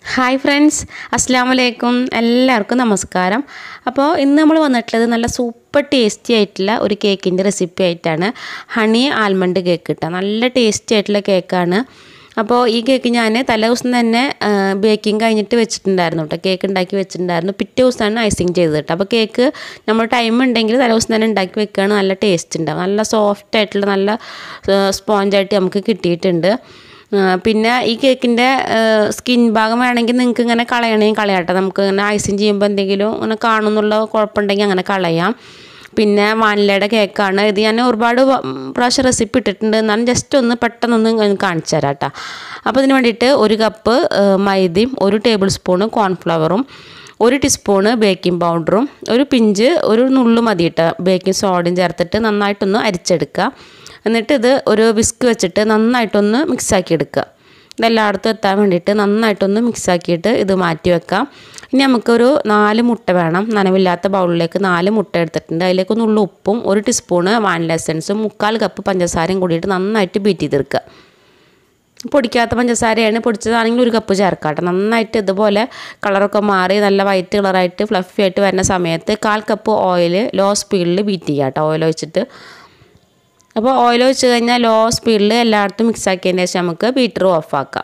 hi friends അസ്സാം വലൈക്കും എല്ലാവർക്കും നമസ്കാരം അപ്പോൾ ഇന്ന് നമ്മൾ വന്നിട്ടുള്ളത് നല്ല സൂപ്പർ ടേസ്റ്റി ആയിട്ടുള്ള ഒരു കേക്കിൻ്റെ റെസിപ്പി ആയിട്ടാണ് ഹണി ആൽമണ്ട് കേക്ക് കിട്ടുക നല്ല ടേസ്റ്റി ആയിട്ടുള്ള കേക്കാണ് അപ്പോൾ ഈ കേക്ക് ഞാൻ തലേ ദിവസം തന്നെ ബേക്കിംഗ് കഴിഞ്ഞിട്ട് വെച്ചിട്ടുണ്ടായിരുന്നു കേട്ടോ കേക്ക് ഉണ്ടാക്കി വെച്ചിട്ടുണ്ടായിരുന്നു പിറ്റേ ദിവസമാണ് ഐസിങ് ചെയ്തത് കേട്ടോ അപ്പോൾ കേക്ക് നമ്മൾ ടൈം ഉണ്ടെങ്കിൽ തലേ ദിവസം തന്നെ ഉണ്ടാക്കി വെക്കുകയാണ് നല്ല ടേസ്റ്റ് ഉണ്ടാവും നല്ല സോഫ്റ്റ് ആയിട്ടുള്ള നല്ല സ്പോഞ്ചായിട്ട് നമുക്ക് കിട്ടിയിട്ടുണ്ട് പിന്നെ ഈ കേക്കിൻ്റെ സ്കിൻ ഭാഗം വേണമെങ്കിൽ നിങ്ങൾക്ക് ഇങ്ങനെ കളയണമെങ്കിൽ കളയാട്ടെ നമുക്ക് ഇങ്ങനെ ഐസിങ് ചെയ്യുമ്പോൾ എന്തെങ്കിലും ഇങ്ങനെ കാണുന്നുള്ള കുഴപ്പമുണ്ടെങ്കിൽ അങ്ങനെ കളയാം പിന്നെ വാനിലയുടെ കേക്കാണ് ഇത് ഞാൻ ഒരുപാട് പ്രാവശ്യം റെസിപ്പി ഇട്ടിട്ടുണ്ട് എന്നാലും ജസ്റ്റ് ഒന്ന് പെട്ടെന്നൊന്ന് കാണിച്ചു തരാം കേട്ടോ അപ്പോൾ ഇതിന് വേണ്ടിയിട്ട് ഒരു കപ്പ് മൈദയും ഒരു ടേബിൾ സ്പൂണ് കോൺഫ്ലവറും ഒരു ടീസ്പൂണ് ബേക്കിംഗ് പൗഡറും ഒരു പിഞ്ച് ഒരു നുള്ളു മതി കേട്ടോ ബേക്കിംഗ് സോഡയും ചേർത്തിട്ട് നന്നായിട്ടൊന്ന് അരിച്ചെടുക്കുക എന്നിട്ട് ഇത് ഒരു വിസ്ക് വെച്ചിട്ട് നന്നായിട്ടൊന്ന് മിക്സാക്കി എടുക്കുക ഇതെല്ലായിടത്തും എത്താൻ വേണ്ടിയിട്ട് നന്നായിട്ടൊന്ന് മിക്സാക്കിയിട്ട് ഇത് മാറ്റി വെക്കാം ഇനി നമുക്കൊരു നാല് മുട്ട വേണം നനവില്ലാത്ത ബൗളിലേക്ക് നാല് മുട്ട എടുത്തിട്ടുണ്ട് അതിലേക്ക് നുള്ള ഉപ്പും ഒരു ടീസ്പൂണ് വാനില എസൻസും മുക്കാൽ കപ്പ് പഞ്ചസാരയും കൂടിയിട്ട് നന്നായിട്ട് ബീറ്റ് ചെയ്തെടുക്കുക പൊടിക്കാത്ത പഞ്ചസാരയാണ് പൊടിച്ചതാണെങ്കിൽ ഒരു കപ്പ് ചേർക്കാം കേട്ടോ നന്നായിട്ട് ഇതുപോലെ കളറൊക്കെ മാറി നല്ല വൈറ്റ് കളറായിട്ട് ഫ്ലഫി ആയിട്ട് വരുന്ന സമയത്ത് കാൽ കപ്പ് ഓയിൽ ലോ സ്പീഡിൽ ബീറ്റ് ചെയ്യുക കേട്ടോ ഓയിൽ ഒഴിച്ചിട്ട് അപ്പോൾ ഓയിൽ ഒഴിച്ച് കഴിഞ്ഞാൽ ലോ സ്പീഡിൽ എല്ലായിടത്തും മിക്സ് ആക്കിയതിന് ശേഷം നമുക്ക് ബീറ്റർ ഓഫാക്കാം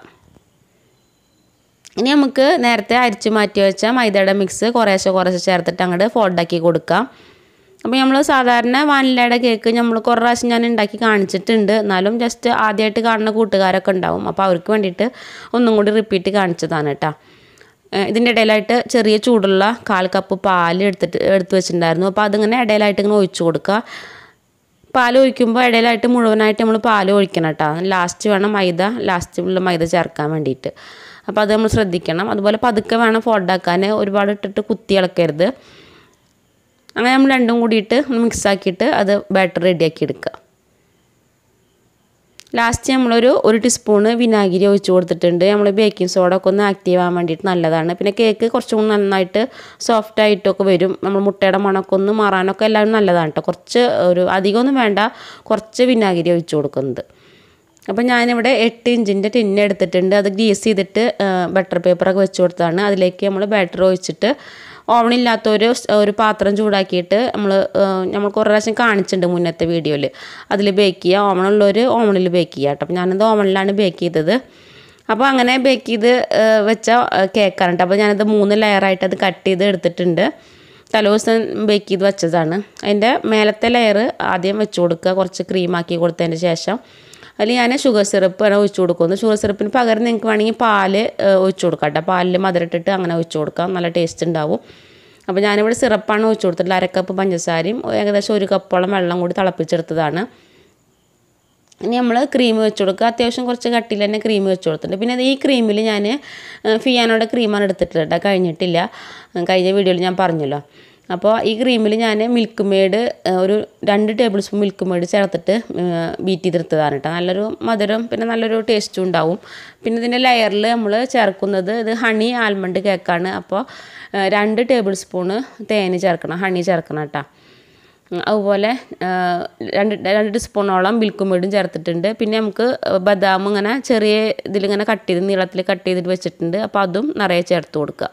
ഇനി നമുക്ക് നേരത്തെ അരിച്ച് മാറ്റി വെച്ച മൈദയുടെ മിക്സ് കുറേശ്ശെ കുറേശ്ശെ ചേർത്തിട്ട് അങ്ങോട്ട് ഫോൾഡാക്കി കൊടുക്കാം അപ്പോൾ നമ്മൾ സാധാരണ വാനിലയുടെ കേക്ക് നമ്മൾ കുറേ പ്രാവശ്യം ഞാൻ ഉണ്ടാക്കി കാണിച്ചിട്ടുണ്ട് എന്നാലും ജസ്റ്റ് ആദ്യമായിട്ട് കാണുന്ന കൂട്ടുകാരൊക്കെ ഉണ്ടാവും അപ്പോൾ അവർക്ക് വേണ്ടിയിട്ട് ഒന്നും കൂടി റിപ്പീറ്റ് കാണിച്ചതാണ് കേട്ടോ ഇതിൻ്റെ ഇടയിലായിട്ട് ചെറിയ ചൂടുള്ള കാൽ കപ്പ് പാൽ എടുത്തിട്ട് എടുത്ത് വെച്ചിട്ടുണ്ടായിരുന്നു അപ്പോൾ അതിങ്ങനെ ഇടയിലായിട്ട് ഇങ്ങനെ ഒഴിച്ചു കൊടുക്കുക പാൽ ഒഴിക്കുമ്പോൾ ഇടയിലായിട്ട് മുഴുവനായിട്ട് നമ്മൾ പാൽ ഒഴിക്കണം കേട്ടോ ലാസ്റ്റ് വേണം മൈദ ലാസ്റ്റ് ഉള്ള മൈദ ചേർക്കാൻ വേണ്ടിയിട്ട് അപ്പോൾ അത് നമ്മൾ ശ്രദ്ധിക്കണം അതുപോലെ പതുക്കെ വേണം ഫോൾഡാക്കാൻ ഒരുപാട് ഇട്ടിട്ട് കുത്തി ഇളക്കരുത് അങ്ങനെ നമ്മൾ രണ്ടും കൂടിയിട്ട് മിക്സ് ആക്കിയിട്ട് അത് ബാറ്റർ റെഡിയാക്കി എടുക്കുക ലാസ്റ്റ് നമ്മളൊരു ഒരു ടീസ്പൂണ് വിനാഗിരി ഒഴിച്ച് കൊടുത്തിട്ടുണ്ട് നമ്മൾ ബേക്കിംഗ് സോഡ ഒക്കെ ഒന്ന് ആക്റ്റീവ് ആവാൻ വേണ്ടിയിട്ട് നല്ലതാണ് പിന്നെ കേക്ക് കുറച്ചും കൂടി നന്നായിട്ട് സോഫ്റ്റ് ആയിട്ടൊക്കെ വരും നമ്മൾ മുട്ടയുടെ മണമൊക്കെ ഒന്ന് മാറാനൊക്കെ എല്ലാവരും നല്ലതാണ് കേട്ടോ കുറച്ച് ഒരു അധികമൊന്നും വേണ്ട കുറച്ച് വിനാഗിരി ഒഴിച്ച് കൊടുക്കുന്നത് അപ്പോൾ ഞാനിവിടെ എട്ട് ഇഞ്ചിൻ്റെ ടിന്ന് എടുത്തിട്ടുണ്ട് അത് ഗ്രീസ് ചെയ്തിട്ട് ബട്ടർ പേപ്പറൊക്കെ വെച്ച് കൊടുത്താണ് അതിലേക്ക് നമ്മൾ ബാറ്റർ ഒഴിച്ചിട്ട് ഓവണില്ലാത്ത ഒരു ഒരു പാത്രം ചൂടാക്കിയിട്ട് നമ്മൾ നമ്മൾ കുറേ പ്രാവശ്യം കാണിച്ചിട്ടുണ്ട് മുന്നത്തെ വീഡിയോയിൽ അതിൽ ബേക്ക് ചെയ്യുക ഓവണുള്ളവർ ഓവണിൽ ബേക്ക് ചെയ്യുക കേട്ടോ അപ്പോൾ ഞാനത് ഓവണിലാണ് ബേക്ക് ചെയ്തത് അപ്പോൾ അങ്ങനെ ബേക്ക് ചെയ്ത് വെച്ച കേക്കാണ് കേട്ടോ അപ്പോൾ ഞാനത് മൂന്ന് ലെയറായിട്ട് അത് കട്ട് ചെയ്ത് എടുത്തിട്ടുണ്ട് തലേദിവസം ബേക്ക് ചെയ്ത് വെച്ചതാണ് അതിൻ്റെ മേലത്തെ ലെയർ ആദ്യം വെച്ച് കൊടുക്കുക കുറച്ച് ക്രീമാക്കി കൊടുത്തതിന് ശേഷം അതിൽ ഞാൻ ഷുഗർ സിറപ്പ് ആണ് ഒഴിച്ചു കൊടുക്കുന്നത് ഷുഗർ സിറപ്പിന് പകരം നിങ്ങൾക്ക് വേണമെങ്കിൽ പാല് ഒഴിച്ചു കൊടുക്കാം കേട്ടോ പാലിൽ മധുരട്ടിട്ട് അങ്ങനെ ഒഴിച്ചു കൊടുക്കാം നല്ല ടേസ്റ്റ് ഉണ്ടാവും അപ്പോൾ ഞാനിവിടെ സിറപ്പാണ് ഒഴിച്ചു കൊടുത്തിട്ടുള്ളത് അരക്കപ്പ് പഞ്ചസാരയും ഏകദേശം ഒരു കപ്പോളം വെള്ളം കൂടി തിളപ്പിച്ചെടുത്തതാണ് ഇനി നമ്മൾ ക്രീം വെച്ച് കൊടുക്കുക അത്യാവശ്യം കുറച്ച് കട്ടിയിൽ തന്നെ ക്രീം വെച്ച് കൊടുത്തിട്ടുണ്ട് പിന്നെ ഈ ക്രീമിൽ ഞാൻ ഫിയാനോടെ ക്രീമാണ് എടുത്തിട്ടുണ്ട് കഴിഞ്ഞിട്ടില്ല കഴിഞ്ഞ വീഡിയോയിൽ ഞാൻ പറഞ്ഞല്ലോ അപ്പോൾ ഈ ക്രീമിൽ ഞാൻ മിൽക്ക് മെയ്ഡ് ഒരു രണ്ട് ടേബിൾ സ്പൂൺ മിൽക്ക് മെയ്ഡ് ചേർത്തിട്ട് ബീറ്റ് ചെയ്തെടുത്തതാണ് കേട്ടോ നല്ലൊരു മധുരം പിന്നെ നല്ലൊരു ടേസ്റ്റും ഉണ്ടാവും പിന്നെ ഇതിൻ്റെ ലെയറിൽ നമ്മൾ ചേർക്കുന്നത് ഇത് ഹണി ആൽമണ്ട് കേക്കാണ് അപ്പോൾ രണ്ട് ടേബിൾ സ്പൂണ് തേന് ചേർക്കണം ഹണി ചേർക്കണം കേട്ടോ അതുപോലെ രണ്ട് രണ്ട് ടീസ്പൂണോളം മിൽക്ക് മെയ്ഡും ചേർത്തിട്ടുണ്ട് പിന്നെ നമുക്ക് ബദാം ഇങ്ങനെ ചെറിയ ഇതിലിങ്ങനെ കട്ട് ചെയ്ത് നീളത്തിൽ കട്ട് ചെയ്തിട്ട് വെച്ചിട്ടുണ്ട് അപ്പോൾ അതും നിറയെ ചേർത്ത് കൊടുക്കുക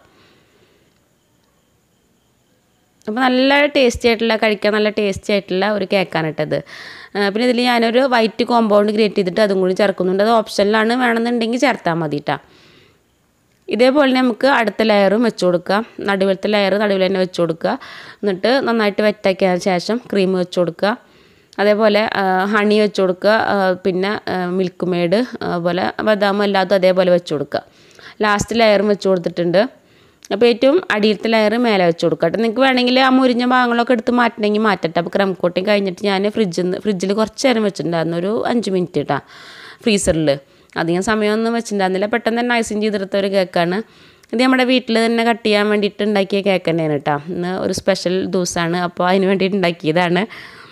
അപ്പോൾ നല്ല ടേസ്റ്റി ആയിട്ടുള്ള കഴിക്കാൻ നല്ല ടേസ്റ്റി ആയിട്ടുള്ള ഒരു കേക്കാണ് ഇട്ടത് പിന്നെ ഇതിൽ ഞാനൊരു വൈറ്റ് കോമ്പൗണ്ട് ക്രിയേറ്റ് ചെയ്തിട്ട് അതും കൂടി ചേർക്കുന്നുണ്ട് അത് ഓപ്ഷനിലാണ് വേണമെന്നുണ്ടെങ്കിൽ ചേർത്താൽ മതി കേട്ടോ ഇതേപോലെ നമുക്ക് അടുത്ത ലെയറും വെച്ച് കൊടുക്കാം നടുവിലത്തെ ലെയർ നടുവിൽ തന്നെ വെച്ച് കൊടുക്കുക എന്നിട്ട് നന്നായിട്ട് വെറ്റാക്കിയതിന് ശേഷം ക്രീം വെച്ച് കൊടുക്കുക അതേപോലെ ഹണി വെച്ച് കൊടുക്കുക പിന്നെ മിൽക്ക് മെയ്ഡ് അതുപോലെ ബദാം എല്ലാതും അതേപോലെ വെച്ച് കൊടുക്കുക ലാസ്റ്റ് ലെയറും വെച്ച് കൊടുത്തിട്ടുണ്ട് അപ്പോൾ ഏറ്റവും അടിയിലത്തെ ലെയർ മേലെ വെച്ച് കൊടുക്കട്ടെ നിങ്ങൾക്ക് വേണമെങ്കിൽ ആ മുരിഞ്ഞ ഭാഗങ്ങളൊക്കെ എടുത്ത് മാറ്റണമെങ്കിൽ മാറ്റട്ടെ അപ്പോൾ ക്രം കോട്ടിങ് കഴിഞ്ഞിട്ട് ഞാൻ ഫ്രിഡ്ജിൽ നിന്ന് ഫ്രിഡ്ജിൽ കുറച്ച് നേരം വെച്ചിട്ടുണ്ടായിരുന്നു ഒരു അഞ്ച് മിനിറ്റ് കേട്ടോ ഫ്രീസറിൽ അധികം സമയമൊന്നും വെച്ചിട്ടുണ്ടായിരുന്നില്ല പെട്ടെന്ന് തന്നെ ഐസിങ് ചെയ്തെടുത്ത ഒരു കേക്കാണ് ഇത് നമ്മുടെ വീട്ടിൽ തന്നെ കട്ട് ചെയ്യാൻ വേണ്ടിയിട്ട് ഉണ്ടാക്കിയ കേക്ക് തന്നെയാണ് കേട്ടോ ഇന്ന് ഒരു സ്പെഷ്യൽ ദിവസമാണ് അപ്പോൾ അതിന് വേണ്ടിയിട്ട് ഉണ്ടാക്കിയതാണ്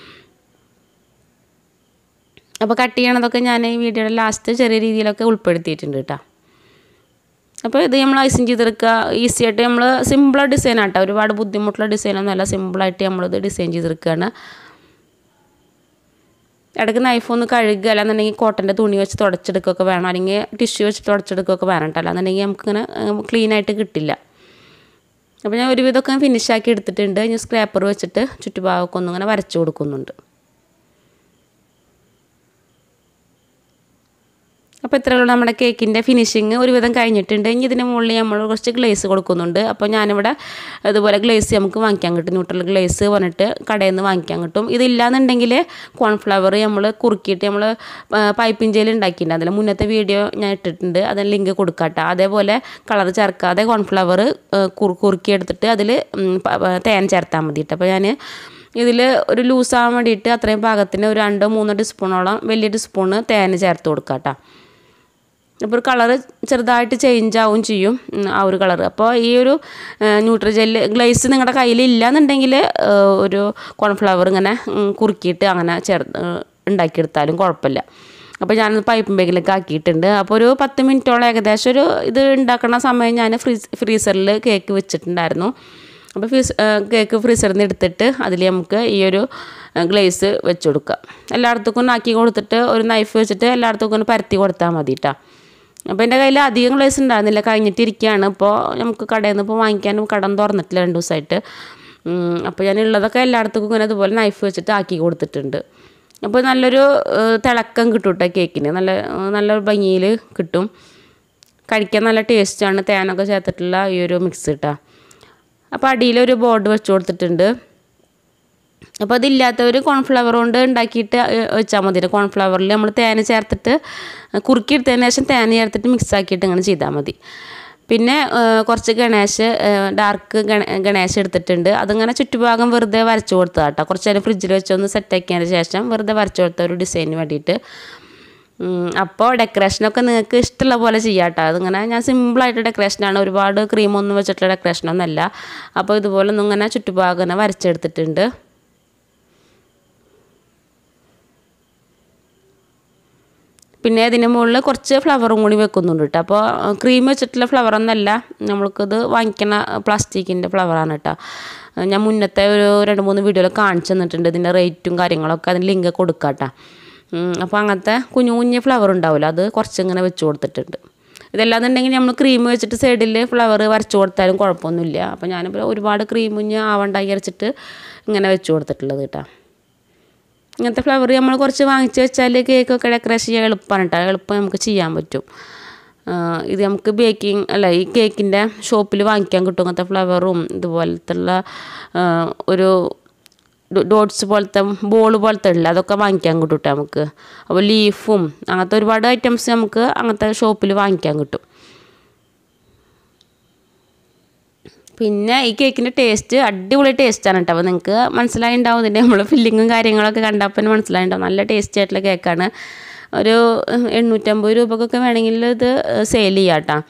അപ്പോൾ കട്ട് ചെയ്യണതൊക്കെ ഞാൻ ഈ വീഡിയോയുടെ ലാസ്റ്റ് ചെറിയ രീതിയിലൊക്കെ ഉൾപ്പെടുത്തിയിട്ടുണ്ട് കേട്ടോ അപ്പോൾ ഇത് നമ്മൾ ഐസിങ് ചെയ്തെടുക്കുക ഈസി ആയിട്ട് നമ്മൾ സിമ്പിൾ ഡിസൈൻ ആട്ടോ ഒരുപാട് ബുദ്ധിമുട്ടുള്ള ഡിസൈനൊന്നും അല്ല സിമ്പിളായിട്ട് നമ്മളിത് ഡിസൈൻ ചെയ്തെടുക്കുകയാണ് ഇടയ്ക്ക് നൈഫ് ഒന്ന് കഴുകുക അല്ലാന്നുണ്ടെങ്കിൽ കോട്ടൻ്റെ തുണി വെച്ച് തുടച്ചെടുക്കുകയൊക്കെ വേണം അല്ലെങ്കിൽ ടിഷ്യൂ വെച്ച് തുടച്ചെടുക്കുകയൊക്കെ വേണം കേട്ടോ അല്ലാന്നുണ്ടെങ്കിൽ നമുക്കിങ്ങനെ ക്ലീൻ ആയിട്ട് കിട്ടില്ല അപ്പോൾ ഞാൻ ഒരുവിധമൊക്കെ ഫിനിഷാക്കി എടുത്തിട്ടുണ്ട് ഇനി സ്ക്രാപ്പർ വെച്ചിട്ട് ചുറ്റുഭാഗമൊക്കെ ഒന്നിങ്ങനെ വരച്ചു കൊടുക്കുന്നുണ്ട് അപ്പോൾ ഇത്രയുള്ള നമ്മുടെ കേക്കിൻ്റെ ഫിനിഷിങ് ഒരുവിധം കഴിഞ്ഞിട്ടുണ്ട് ഇനി ഇതിന് മുകളിൽ നമ്മൾ കുറച്ച് ഗ്ലേസ് കൊടുക്കുന്നുണ്ട് അപ്പോൾ ഞാനിവിടെ അതുപോലെ ഗ്ലേസ് നമുക്ക് വാങ്ങിക്കാൻ കിട്ടും ന്യൂട്രൽ ഗ്ലേസ് പറഞ്ഞിട്ട് കടയിൽ നിന്ന് വാങ്ങിക്കാൻ കിട്ടും ഇതില്ലാന്നുണ്ടെങ്കിൽ കോൺഫ്ലവർ നമ്മൾ കുറുക്കിയിട്ട് നമ്മൾ പൈപ്പിൻ ജയിൽ ഉണ്ടാക്കിയിട്ടുണ്ട് അതിൽ മുന്നത്തെ വീഡിയോ ഞാൻ ഇട്ടിട്ടുണ്ട് അതിന് ലിങ്ക് കൊടുക്കാട്ടോ അതേപോലെ കളർ ചേർക്കാതെ കോൺഫ്ലവർ കുറുക്കി എടുത്തിട്ട് അതിൽ തേൻ ചേർത്താൽ മതി കേട്ടോ അപ്പോൾ ഞാൻ ഇതിൽ ഒരു ലൂസാകാൻ വേണ്ടിയിട്ട് അത്രയും പാകത്തിന് ഒരു രണ്ടോ മൂന്നോ ടീസ്പൂണോളം വലിയ ടീസ്പൂണ് തേൻ ചേർത്ത് കൊടുക്കുക കേട്ടോ അപ്പോൾ ഒരു കളറ് ചെറുതായിട്ട് ചേഞ്ച് ആവും ചെയ്യും ആ ഒരു കളർ അപ്പോൾ ഈ ഒരു ന്യൂട്രിജെല്ല് ഗ്ലേസ് നിങ്ങളുടെ കയ്യിൽ ഇല്ലയെന്നുണ്ടെങ്കിൽ ഒരു കോൺഫ്ലവർ ഇങ്ങനെ കുറുക്കിയിട്ട് അങ്ങനെ ചേർ ഉണ്ടാക്കിയെടുത്താലും കുഴപ്പമില്ല അപ്പോൾ ഞാനത് പൈപ്പ് ബാഗിലേക്ക് ആക്കിയിട്ടുണ്ട് അപ്പോൾ ഒരു പത്ത് മിനിറ്റോളം ഏകദേശം ഒരു ഇത് ഉണ്ടാക്കുന്ന സമയം ഞാൻ ഫ്രീസ് ഫ്രീസറിൽ കേക്ക് വെച്ചിട്ടുണ്ടായിരുന്നു അപ്പോൾ ഫ്രീസ് കേക്ക് ഫ്രീസറിൽ നിന്ന് എടുത്തിട്ട് അതിൽ നമുക്ക് ഈ ഒരു ഗ്ലേസ് വെച്ച് കൊടുക്കുക എല്ലായിടത്തേക്കും ആക്കി കൊടുത്തിട്ട് ഒരു നൈഫ് വെച്ചിട്ട് എല്ലായിടത്തേക്കും ഒന്ന് പരത്തി കൊടുത്താൽ മതി കേട്ടോ അപ്പോൾ എൻ്റെ കയ്യിൽ അധികം ഗ്ലേസ് ഉണ്ടായിരുന്നില്ല കഴിഞ്ഞിട്ടിരിക്കുകയാണ് ഇപ്പോൾ നമുക്ക് കടയിൽ നിന്ന് ഇപ്പോൾ വാങ്ങിക്കാനും കടം തുറന്നിട്ടില്ല രണ്ട് ദിവസമായിട്ട് അപ്പോൾ ഞാൻ ഉള്ളതൊക്കെ എല്ലായിടത്തേക്കും ഇങ്ങനെ അതുപോലെ നൈഫ് വെച്ചിട്ട് ആക്കി കൊടുത്തിട്ടുണ്ട് അപ്പോൾ നല്ലൊരു തിളക്കം കിട്ടും കേട്ടോ കേക്കിന് നല്ല നല്ല ഭംഗിയിൽ കിട്ടും കഴിക്കാൻ നല്ല ടേസ്റ്റാണ് തേനൊക്കെ ചേർത്തിട്ടുള്ള ഈ ഒരു മിക്സ് കിട്ടുക അപ്പോൾ അടിയിലൊരു ബോർഡ് വെച്ച് കൊടുത്തിട്ടുണ്ട് അപ്പോൾ അതില്ലാത്തവർ കോൺഫ്ലവർ കൊണ്ട് ഉണ്ടാക്കിയിട്ട് വെച്ചാൽ മതി കോൺഫ്ലവറിൽ നമ്മൾ തേന ചേർത്തിട്ട് കുറുക്കി എടുത്തതിന് ശേഷം തേന ചേർത്തിട്ട് മിക്സ് ആക്കിയിട്ട് ഇങ്ങനെ ചെയ്താൽ മതി പിന്നെ കുറച്ച് ഗണേശ് ഡാർക്ക് ഗണ ഗണേശ് എടുത്തിട്ടുണ്ട് അതിങ്ങനെ ചുറ്റുഭാഗം വെറുതെ വരച്ചു കൊടുത്തതാണ് കേട്ടോ കുറച്ച് നേരം ഫ്രിഡ്ജിൽ വെച്ചൊന്ന് സെറ്റാക്കിയതിന് ശേഷം വെറുതെ വരച്ചു കൊടുത്ത ഒരു ഡിസൈന് വേണ്ടിയിട്ട് അപ്പോൾ ഡെക്കറേഷനൊക്കെ നിങ്ങൾക്ക് ഇഷ്ടമുള്ള പോലെ ചെയ്യാം കേട്ടോ അതിങ്ങനെ ഞാൻ സിമ്പിളായിട്ട് ഡെക്കറേഷനാണ് ഒരുപാട് ക്രീമൊന്നും വെച്ചിട്ടുള്ള ഡെക്കറേഷനൊന്നുമല്ല അപ്പോൾ ഇതുപോലെ ഒന്നും ഇങ്ങനെ ചുറ്റുഭാഗം ഇങ്ങനെ വരച്ചെടുത്തിട്ടുണ്ട് പിന്നെ അതിന് മുകളിൽ കുറച്ച് ഫ്ലവറും കൂടി വെക്കുന്നുണ്ട് കേട്ടോ അപ്പോൾ ക്രീം വെച്ചിട്ടുള്ള ഫ്ലവറൊന്നല്ല നമ്മൾക്കിത് വാങ്ങിക്കുന്ന പ്ലാസ്റ്റിക്കിൻ്റെ ഫ്ലവറാണ് കേട്ടോ ഞാൻ മുന്നത്തെ ഒരു രണ്ട് മൂന്ന് വീഡിയോയിൽ കാണിച്ചു തന്നിട്ടുണ്ട് ഇതിൻ്റെ റേറ്റും കാര്യങ്ങളൊക്കെ അതിന് ലിങ്ക് കൊടുക്കാം കേട്ടോ അപ്പോൾ അങ്ങനത്തെ കുഞ്ഞു കുഞ്ഞു ഫ്ലവർ ഉണ്ടാവില്ല അത് കുറച്ചിങ്ങനെ വെച്ച് കൊടുത്തിട്ടുണ്ട് ഇതല്ലാന്നുണ്ടെങ്കിൽ നമ്മൾ ക്രീം വെച്ചിട്ട് സൈഡിൽ ഫ്ലവർ വരച്ച് കൊടുത്താലും കുഴപ്പമൊന്നുമില്ല അപ്പോൾ ഞാനിപ്പോൾ ഒരുപാട് ക്രീം കുഞ്ഞ് ആവണ്ടാക്കി അരച്ചിട്ട് ഇങ്ങനെ വെച്ച് കൊടുത്തിട്ടുള്ളത് കേട്ടോ ഇങ്ങനത്തെ ഫ്ലവർ നമ്മൾ കുറച്ച് വാങ്ങിച്ച് വെച്ചാൽ കേക്കൊക്കെ ഡെക്കറേഷൻ ചെയ്യാൻ എളുപ്പമാണ് കേട്ടോ എളുപ്പം നമുക്ക് ചെയ്യാൻ പറ്റും ഇത് നമുക്ക് ബേക്കിംഗ് അല്ല ഈ കേക്കിൻ്റെ ഷോപ്പിൽ വാങ്ങിക്കാൻ കിട്ടും അങ്ങനത്തെ ഫ്ലവറും ഇതുപോലത്തുള്ള ഒരു ഡോട്ട്സ് പോലത്തെ ബോൾ പോലത്തെ ഉള്ള അതൊക്കെ വാങ്ങിക്കാൻ കിട്ടും കേട്ടോ നമുക്ക് അപ്പോൾ ലീഫും അങ്ങനത്തെ ഒരുപാട് ഐറ്റംസ് നമുക്ക് അങ്ങനത്തെ ഷോപ്പിൽ വാങ്ങിക്കാൻ കിട്ടും പിന്നെ ഈ കേക്കിൻ്റെ ടേസ്റ്റ് അടിപൊളി ടേസ്റ്റാണ് കേട്ടോ അപ്പോൾ നിങ്ങൾക്ക് മനസ്സിലായിണ്ടാവും ഇതിൻ്റെ നമ്മൾ ഫില്ലിങ്ങും കാര്യങ്ങളൊക്കെ കണ്ടപ്പോൾ മനസ്സിലായിണ്ടാവും നല്ല ടേസ്റ്റി ആയിട്ടുള്ള കേക്കാണ് ഒരു എണ്ണൂറ്റമ്പത് രൂപക്കൊക്കെ വേണമെങ്കിൽ ഇത് സെയിൽ ചെയ്യാം കേട്ടോ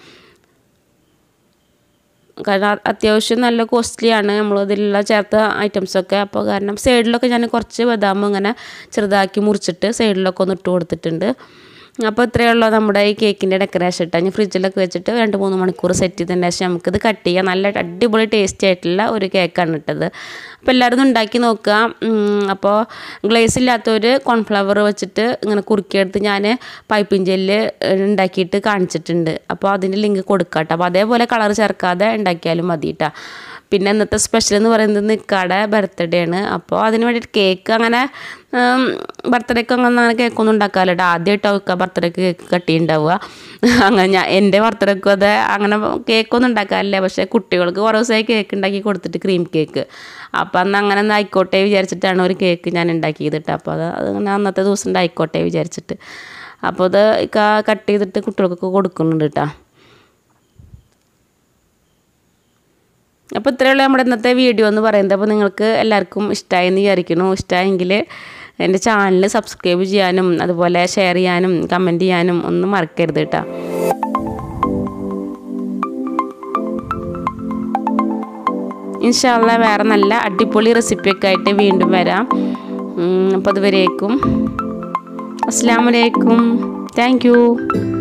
കാരണം അത്യാവശ്യം നല്ല കോസ്റ്റ്ലിയാണ് നമ്മൾ ഇതിലുള്ള ചേർത്ത ഐറ്റംസൊക്കെ അപ്പോൾ കാരണം സൈഡിലൊക്കെ ഞാൻ കുറച്ച് ബദാം ഇങ്ങനെ ചെറുതാക്കി മുറിച്ചിട്ട് സൈഡിലൊക്കെ ഒന്ന് ഇട്ട് കൊടുത്തിട്ടുണ്ട് അപ്പോൾ ഇത്രയേ ഉള്ളൂ നമ്മുടെ ഈ കേക്കിൻ്റെ ഡെക്കറേഷൻ ഇട്ടാൽ ഞാൻ ഫ്രിഡ്ജിലൊക്കെ വെച്ചിട്ട് രണ്ട് മൂന്ന് മണിക്കൂർ സെറ്റ് ചെയ്തതിന് ശേഷം നമുക്കിത് കട്ട് ചെയ്യാം നല്ല അടിപൊളി ടേസ്റ്റി ആയിട്ടുള്ള ഒരു കേക്കാണ് ഇട്ടത് അപ്പോൾ എല്ലാവരും ഉണ്ടാക്കി നോക്കുക അപ്പോൾ ഗ്ലേസ് ഇല്ലാത്തവർ കോൺഫ്ലവർ വെച്ചിട്ട് ഇങ്ങനെ കുറുക്കിയെടുത്ത് ഞാൻ പൈപ്പിംഗ് ജെല്ല് ഉണ്ടാക്കിയിട്ട് കാണിച്ചിട്ടുണ്ട് അപ്പോൾ അതിൻ്റെ ലിങ്ക് കൊടുക്കാം കേട്ടോ അപ്പോൾ അതേപോലെ കളർ ചേർക്കാതെ ഉണ്ടാക്കിയാലും മതി കേട്ടോ പിന്നെ ഇന്നത്തെ സ്പെഷ്യൽ എന്ന് പറയുന്നത് നിക്കാടെ ബർത്ത്ഡേ ആണ് അപ്പോൾ അതിന് വേണ്ടിയിട്ട് കേക്ക് അങ്ങനെ ബർത്ത്ഡേക്ക് അങ്ങനെ അങ്ങനെ കേക്കൊന്നും ഉണ്ടാക്കാമല്ലോ കേട്ടോ ആദ്യമായിട്ട് അവൾക്ക് ബർത്ത്ഡേക്ക് കേക്ക് കട്ടി ഉണ്ടാവുക അങ്ങനെ ഞാൻ എൻ്റെ ബർത്ത്ഡേക്കും അത് അങ്ങനെ കേക്കൊന്നും ഉണ്ടാക്കാറില്ല പക്ഷേ കുട്ടികൾക്ക് കുറേ ദിവസമായി കേക്ക് ഉണ്ടാക്കി കൊടുത്തിട്ട് ക്രീം കേക്ക് അപ്പോൾ അന്ന് അങ്ങനെ ഒന്ന് ആയിക്കോട്ടെ വിചാരിച്ചിട്ടാണ് ഒരു കേക്ക് ഞാൻ ഉണ്ടാക്കിയത് കേട്ടോ അപ്പോൾ അത് അങ്ങനെ അന്നത്തെ ദിവസം ഉണ്ടായിക്കോട്ടെ വിചാരിച്ചിട്ട് അപ്പോൾ അത് കട്ട് ചെയ്തിട്ട് കുട്ടികൾക്കൊക്കെ കൊടുക്കുന്നുണ്ട് കേട്ടോ അപ്പോൾ ഇത്രയുള്ള നമ്മുടെ ഇന്നത്തെ വീഡിയോ എന്ന് പറയുന്നത് അപ്പോൾ നിങ്ങൾക്ക് എല്ലാവർക്കും ഇഷ്ടമായി എന്ന് വിചാരിക്കുന്നു ഇഷ്ടമായെങ്കിൽ എൻ്റെ ചാനൽ സബ്സ്ക്രൈബ് ചെയ്യാനും അതുപോലെ ഷെയർ ചെയ്യാനും കമൻറ്റ് ചെയ്യാനും ഒന്നും മറക്കരുത് കേട്ടോ ഇൻഷാല്ല വേറെ നല്ല അടിപൊളി റെസിപ്പിയൊക്കെ ആയിട്ട് വീണ്ടും വരാം അപ്പോൾ അതുവരേക്കും അസ്സാം വലൈക്കും താങ്ക് യു